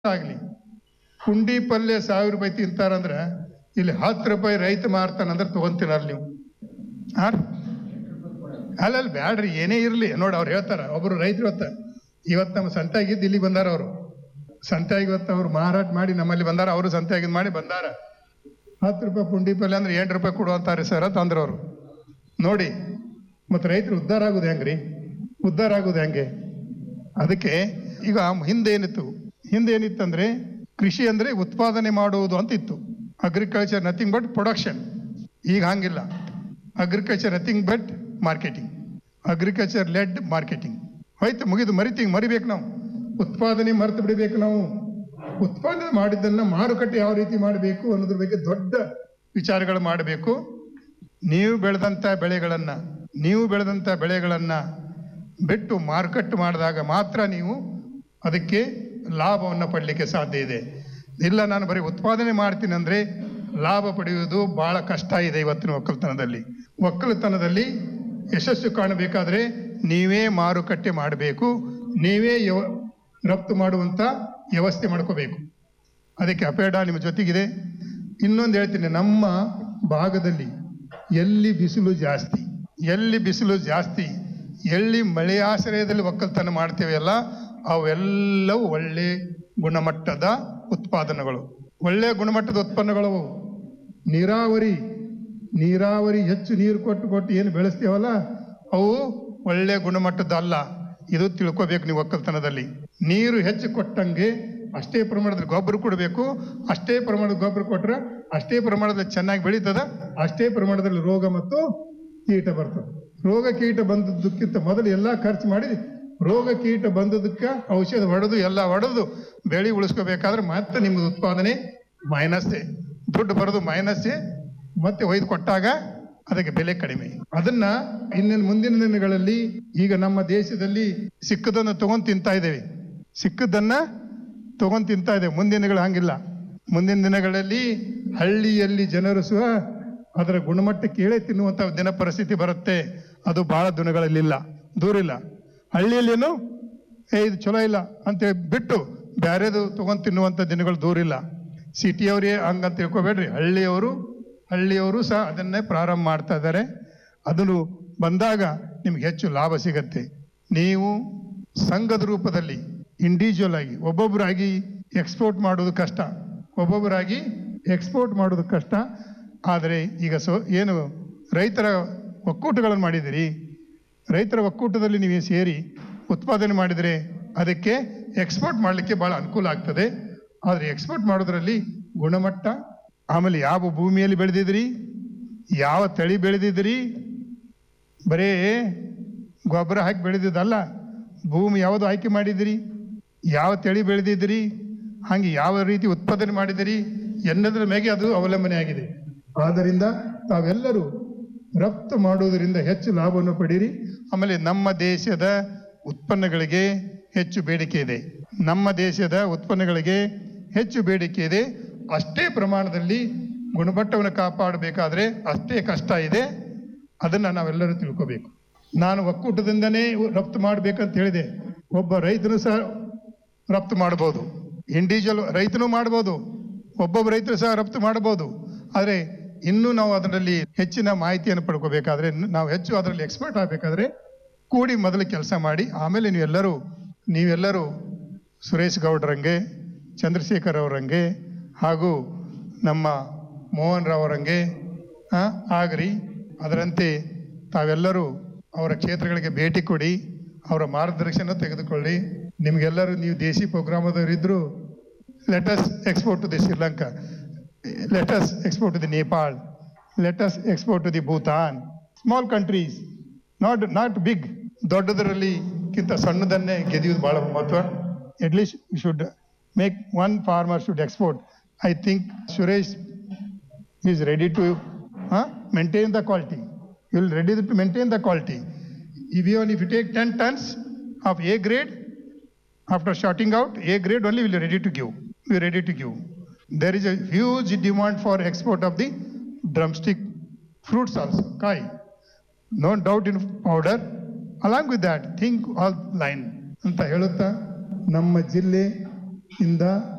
ಆಗ್ಲಿ ಪುಂಡಿ ಪಲ್ಯ ಸಾವಿರ ರೂಪಾಯಿ ತಿಂತಾರಂದ್ರ ಇಲ್ಲಿ ಹತ್ತು ರೂಪಾಯಿ ರೈತ ಮಾರ್ತಾನಂದ್ರೆ ತಗೊಂತೀರ ನೀವು ಹಾ ಅಲ್ಲಲ್ಲಿ ಬ್ಯಾಡ್ರಿ ಏನೇ ಇರ್ಲಿ ನೋಡಿ ಅವ್ರು ಹೇಳ್ತಾರ ಒಬ್ರು ರೈತರು ಇವತ್ತ ಇವತ್ತು ನಮ್ಮ ಸಂತೆಯಾಗಿದ್ದು ಇಲ್ಲಿ ಬಂದಾರ ಅವರು ಸಂತೆಯಾಗಿ ಇವತ್ತು ಅವ್ರು ಮಾರಾಟ ಮಾಡಿ ನಮ್ಮಲ್ಲಿ ಬಂದಾರ ಅವರು ಸಂತೆಯಾಗಿದ್ದು ಮಾಡಿ ಬಂದಾರ ಹತ್ತು ರೂಪಾಯಿ ಪುಂಡಿ ಪಲ್ಯ ಅಂದ್ರೆ ಎಂಟು ರೂಪಾಯಿ ಕೊಡು ಅಂತಾರೆ ಸರ್ ತಂದ್ರ ಅವರು ನೋಡಿ ಮತ್ತೆ ರೈತರು ಉದ್ಧಾರ ಆಗೋದು ಹೆಂಗ್ರಿ ಉದ್ಧಾರ ಆಗೋದು ಹೆಂಗೆ ಅದಕ್ಕೆ ಈಗ ಹಿಂದೆ ಏನಿತ್ತು ಹಿಂದೆ ಏನಿತ್ತಂದ್ರೆ ಕೃಷಿ ಅಂದ್ರೆ ಉತ್ಪಾದನೆ ಮಾಡುವುದು ಅಂತ ಇತ್ತು ಅಗ್ರಿಕಲ್ಚರ್ ನಥಿಂಗ್ ಬಟ್ ಪ್ರೊಡಕ್ಷನ್ ಈಗ ಹಂಗಿಲ್ಲ agriculture nothing but marketing agriculture led marketing ಹೋಯ್ತು ಮುಗಿದು ಮರಿತೀವಿ ಮರಿಬೇಕು ನಾವು ಉತ್ಪಾದನೆ ಮರೆತು ಬಿಡಬೇಕು ನಾವು ಉತ್ಪಾದನೆ ಮಾಡಿದ್ದನ್ನ ಮಾರುಕಟ್ಟೆ ಯಾವ ರೀತಿ ಮಾಡಬೇಕು ಅನ್ನೋದ್ರ ಬಗ್ಗೆ ದೊಡ್ಡ ವಿಚಾರಗಳು ಮಾಡಬೇಕು ನೀವು ಬೆಳೆದಂತ ಬೆಳೆಗಳನ್ನ ನೀವು ಬೆಳೆದಂತ ಬೆಳೆಗಳನ್ನ ಬಿಟ್ಟು ಮಾರುಕಟ್ಟೆ ಮಾಡಿದಾಗ ಮಾತ್ರ ನೀವು ಅದಕ್ಕೆ ಲಾಭವನ್ನು ಪಡಲಿಕ್ಕೆ ಸಾಧ್ಯ ಇದೆ ಇಲ್ಲ ನಾನು ಬರೀ ಉತ್ಪಾದನೆ ಮಾಡ್ತೀನಿ ಅಂದ್ರೆ ಲಾಭ ಪಡೆಯುವುದು ಬಹಳ ಕಷ್ಟ ಇದೆ ಇವತ್ತಿನ ಒಕ್ಕಲ್ತನದಲ್ಲಿ ಒಕ್ಕಲತನದಲ್ಲಿ ಯಶಸ್ಸು ಕಾಣಬೇಕಾದ್ರೆ ನೀವೇ ಮಾರುಕಟ್ಟೆ ಮಾಡಬೇಕು ನೀವೇ ಯವ- ರಫ್ತು ಮಾಡುವಂತ ವ್ಯವಸ್ಥೆ ಮಾಡ್ಕೋಬೇಕು ಅದಕ್ಕೆ ಅಪೇಡ ನಿಮ್ಮ ಜೊತೆಗಿದೆ ಇನ್ನೊಂದು ಹೇಳ್ತೀನಿ ನಮ್ಮ ಭಾಗದಲ್ಲಿ ಎಲ್ಲಿ ಬಿಸಿಲು ಜಾಸ್ತಿ ಎಲ್ಲಿ ಬಿಸಿಲು ಜಾಸ್ತಿ ಎಲ್ಲಿ ಮಳೆಯಾಶ್ರಯದಲ್ಲಿ ಒಕ್ಕಲ್ತನ ಮಾಡ್ತೇವೆಯಲ್ಲ ಅವೆಲ್ಲವೂ ಒಳ್ಳೆ ಗುಣಮಟ್ಟದ ಉತ್ಪಾದನೆಗಳು ಒಳ್ಳೆ ಗುಣಮಟ್ಟದ ಉತ್ಪನ್ನಗಳು ಅವು. ನೀರಾವರಿ ನೀರಾವರಿ ಹೆಚ್ಚು ನೀರು ಕೊಟ್ಟು ಕೊಟ್ಟು ಏನು ಬೆಳೆಸ್ತೇವಲ್ಲ ಅವು ಒಳ್ಳೆ ಗುಣಮಟ್ಟದಲ್ಲ ಇದು ತಿಳ್ಕೊಬೇಕು ನೀವು ಒಕ್ಕಲ್ತನದಲ್ಲಿ ನೀರು ಹೆಚ್ಚು ಕೊಟ್ಟಂಗೆ ಅಷ್ಟೇ ಪ್ರಮಾಣದ ಗೊಬ್ಬರ ಕೊಡಬೇಕು ಅಷ್ಟೇ ಪ್ರಮಾಣದ ಗೊಬ್ಬರ ಕೊಟ್ರೆ ಅಷ್ಟೇ ಪ್ರಮಾಣದಲ್ಲಿ ಚೆನ್ನಾಗಿ ಬೆಳೀತದ ಅಷ್ಟೇ ಪ್ರಮಾಣದಲ್ಲಿ ರೋಗ ಮತ್ತು ಕೀಟ ಬರ್ತದೆ ರೋಗ ಕೀಟ ಬಂದದ್ದಕ್ಕಿಂತ ಮೊದಲು ಎಲ್ಲ ಖರ್ಚು ಮಾಡಿ ರೋಗ ಕೀಟ ಬಂದದಕ್ಕೆ ಔಷಧ ಹೊಡೆದು ಎಲ್ಲ ಹೊಡೆದು ಬೆಳೆ ಉಳಿಸ್ಕೋಬೇಕಾದ್ರೆ ಮತ್ತೆ ನಿಮ್ದು ಉತ್ಪಾದನೆ ಮೈನಸ್ಸೇ ದುಡ್ಡು ಬರೋದು ಮೈನಸ್ಸೇ ಮತ್ತೆ ಒಯ್ದು ಕೊಟ್ಟಾಗ ಅದಕ್ಕೆ ಬೆಲೆ ಕಡಿಮೆ ಅದನ್ನ ಇನ್ನೇನು ಮುಂದಿನ ದಿನಗಳಲ್ಲಿ ಈಗ ನಮ್ಮ ದೇಶದಲ್ಲಿ ಸಿಕ್ಕದನ್ನ ತಗೊಂಡ್ ತಿಂತಾ ಇದ್ದೇವೆ ಸಿಕ್ಕದನ್ನ ತಗೊಂಡ್ ತಿಂತಾ ಇದೆ ಮುಂದಿನ ದಿನಗಳು ಹಂಗಿಲ್ಲ ಮುಂದಿನ ದಿನಗಳಲ್ಲಿ ಹಳ್ಳಿಯಲ್ಲಿ ಜನರು ಸಹ ಅದರ ಗುಣಮಟ್ಟ ಕೇಳೇ ತಿನ್ನುವಂತ ದಿನ ಪರಿಸ್ಥಿತಿ ಬರುತ್ತೆ ಅದು ಬಹಳ ದಿನಗಳಲ್ಲಿಲ್ಲ ದೂರಿಲ್ಲ ಹಳ್ಳಿಯಲ್ಲೇನು ಏ ಇದು ಚಲೋ ಇಲ್ಲ ಅಂತ ಬಿಟ್ಟು ಬ್ಯಾರೆದು ತಗೊಂಡ್ ತಿನ್ನುವಂತ ದಿನಗಳು ದೂರಿಲ್ಲ ಸಿಟಿಯವರೇ ಹಂಗಂತ ತಿಳ್ಕೊಬೇಡ್ರಿ ಹಳ್ಳಿಯವರು ಹಳ್ಳಿಯವರು ಸಹ ಅದನ್ನೇ ಪ್ರಾರಂಭ ಮಾಡ್ತಾ ಇದ್ದಾರೆ ಅದನ್ನು ಬಂದಾಗ ನಿಮ್ಗೆ ಹೆಚ್ಚು ಲಾಭ ಸಿಗತ್ತೆ ನೀವು ಸಂಘದ ರೂಪದಲ್ಲಿ ಇಂಡಿವಿಜುವಲ್ ಆಗಿ ಒಬ್ಬೊಬ್ಬರಾಗಿ ಎಕ್ಸ್ಪೋರ್ಟ್ ಮಾಡೋದು ಕಷ್ಟ ಒಬ್ಬೊಬ್ಬರಾಗಿ ಎಕ್ಸ್ಪೋರ್ಟ್ ಮಾಡೋದು ಕಷ್ಟ ಆದರೆ ಈಗ ಸೊ ಏನು ರೈತರ ಒಕ್ಕೂಟಗಳನ್ನು ಮಾಡಿದಿರಿ ರೈತರ ಒಕ್ಕೂಟದಲ್ಲಿ ನೀವು ಸೇರಿ ಉತ್ಪಾದನೆ ಮಾಡಿದರೆ ಅದಕ್ಕೆ ಎಕ್ಸ್ಪೋರ್ಟ್ ಮಾಡಲಿಕ್ಕೆ ಬಹಳ ಅನುಕೂಲ ಆಗ್ತದೆ ಆದರೆ ಎಕ್ಸ್ಪೋರ್ಟ್ ಮಾಡೋದ್ರಲ್ಲಿ ಗುಣಮಟ್ಟ ಆಮೇಲೆ ಯಾವ ಭೂಮಿಯಲ್ಲಿ ಬೆಳೆದಿದ್ರಿ ಯಾವ ತಳಿ ಬೆಳೆದಿದ್ರಿ ಬರೇ ಗೊಬ್ಬರ ಹಾಕಿ ಬೆಳೆದಿದ್ದಲ್ಲ ಭೂಮಿ ಯಾವುದು ಆಯ್ಕೆ ಮಾಡಿದಿರಿ ಯಾವ ತಳಿ ಬೆಳೆದಿದ್ರಿ ಹಾಗೆ ಯಾವ ರೀತಿ ಉತ್ಪಾದನೆ ಮಾಡಿದಿರಿ ಎನ್ನದ್ರ ಮೇಲೆ ಅದು ಅವಲಂಬನೆ ಆಗಿದೆ ಆದ್ದರಿಂದ ತಾವೆಲ್ಲರೂ ರಫ್ತು ಮಾಡುವುದರಿಂದ ಹೆಚ್ಚು ಲಾಭವನ್ನು ಪಡೀರಿ ಆಮೇಲೆ ನಮ್ಮ ದೇಶದ ಉತ್ಪನ್ನಗಳಿಗೆ ಹೆಚ್ಚು ಬೇಡಿಕೆ ಇದೆ ನಮ್ಮ ದೇಶದ ಉತ್ಪನ್ನಗಳಿಗೆ ಹೆಚ್ಚು ಬೇಡಿಕೆ ಇದೆ ಅಷ್ಟೇ ಪ್ರಮಾಣದಲ್ಲಿ ಗುಣಮಟ್ಟವನ್ನು ಕಾಪಾಡಬೇಕಾದ್ರೆ ಅಷ್ಟೇ ಕಷ್ಟ ಇದೆ ಅದನ್ನ ನಾವೆಲ್ಲರೂ ತಿಳ್ಕೋಬೇಕು ನಾನು ಒಕ್ಕೂಟದಿಂದನೇ ರಫ್ತು ಮಾಡಬೇಕಂತ ಹೇಳಿದೆ ಒಬ್ಬ ರೈತನು ಸಹ ರಫ್ತು ಮಾಡಬಹುದು ಇಂಡಿವಿಜುವಲ್ ರೈತನು ಮಾಡಬಹುದು ಒಬ್ಬೊಬ್ಬ ರೈತರು ಸಹ ರಫ್ತು ಮಾಡಬಹುದು ಆದರೆ ಇನ್ನೂ ನಾವು ಅದರಲ್ಲಿ ಹೆಚ್ಚಿನ ಮಾಹಿತಿಯನ್ನು ಪಡ್ಕೋಬೇಕಾದ್ರೆ ನಾವು ಹೆಚ್ಚು ಅದರಲ್ಲಿ ಎಕ್ಸ್ಪರ್ಟ್ ಆಗಬೇಕಾದ್ರೆ ಕೂಡಿ ಮೊದಲು ಕೆಲಸ ಮಾಡಿ ಆಮೇಲೆ ನೀವೆಲ್ಲರೂ ನೀವೆಲ್ಲರೂ ಸುರೇಶ್ ಗೌಡ್ರಂಗೆ ಚಂದ್ರಶೇಖರ್ ಅವರಂಗೆ ಹಾಗೂ ನಮ್ಮ ಮೋಹನ್ ರಾವ್ ಅವರಂಗೆ ಆ, ಆಗ್ರಿ ಅದರಂತೆ ತಾವೆಲ್ಲರೂ ಅವರ ಕ್ಷೇತ್ರಗಳಿಗೆ ಭೇಟಿ ಕೊಡಿ ಅವರ ಮಾರ್ಗದರ್ಶನ ತೆಗೆದುಕೊಳ್ಳಿ ನಿಮ್ಗೆಲ್ಲರೂ ನೀವು ದೇಶಿ ಪ್ರೋಗ್ರಾಮದವರು ಇದ್ರು let's export to the Sri Lanka let's export to the Nepal let's export to the Bhutan small countries not not big ದೊಡ್ಡದರಲ್ಲಿ ಕಿಂತ ಸಣ್ಣದನ್ನೇ ಗೆದಿಯುವುದು ಬಹಳ ಮಹತ್ವ at least should make one farmer should export I think Suresh is ready to uh, maintain the quality. You will ready to maintain the quality. If you, if you take 10 tons of A grade, after shorting out, A grade only will be ready to give. We are ready to give. There is a huge demand for export of the drumstick fruits also, kai. No doubt in powder. Along with that, think all line. ಅಂತ ಹೇಳುತ್ತಾ ನಮ್ಮ ಜಿಲ್ಲೆ ಇಂದ